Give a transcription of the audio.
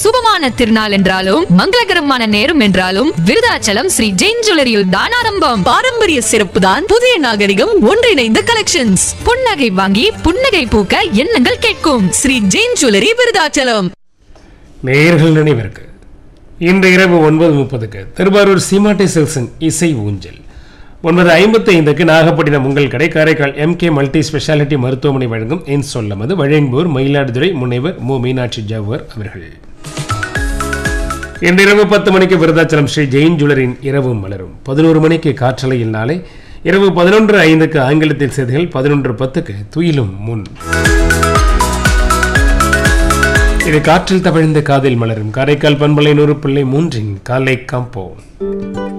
சுபமான திருநாள் என்றாலும் மங்களகரமான நேரம் என்றாலும் விருதாச்சலம் ஸ்ரீ ஜெயின் ஜுவல்லரியில் தான் ஆரம்பம் பாரம்பரிய சிறப்பு தான் புதிய நாகரிகம் ஒன்றிணைந்த கலெக்ஷன்ஸ் புன்னகை வாங்கி புன்னகை பூக்க எண்ணங்கள் கேட்கும் ஸ்ரீ ஜெயின் ஜுவல்லரி விருதாச்சலம் நேயர்கள் நினைவிற்கு இன்று இரவு ஒன்பது முப்பதுக்கு திருவாரூர் சீமாட்டை சில்சன் இசை ஊஞ்சல் ஒன்பது ஐம்பத்தி ஐந்துக்கு நாகப்பட்டினம் உங்கள் கடை காரைக்கால் எம்கே மல்டி ஸ்பெஷாலிட்டி மருத்துவமனை வழங்கும் என் சொல்லமது வழங்குவோர் மயிலாடுதுறை முனைவர் மு மீனாட்சி ஜவ்வர் அவர்கள் இன்று இரவு பத்து மணிக்கு விருதாச்சலம் ஸ்ரீ ஜெயின் ஜுவலரின் இரவு மலரும் பதினோரு மணிக்கு காற்றலையில் நாளை இரவு பதினொன்று ஐந்துக்கு ஆங்கிலத்தில் செய்திகள் பதினொன்று பத்துக்கு துயிலும் முன் இது காற்றில் தவழ்ந்த காதில் மலரும் காரைக்கால் பண்பலை நூறு பிள்ளை மூன்றின் காலை காம்போ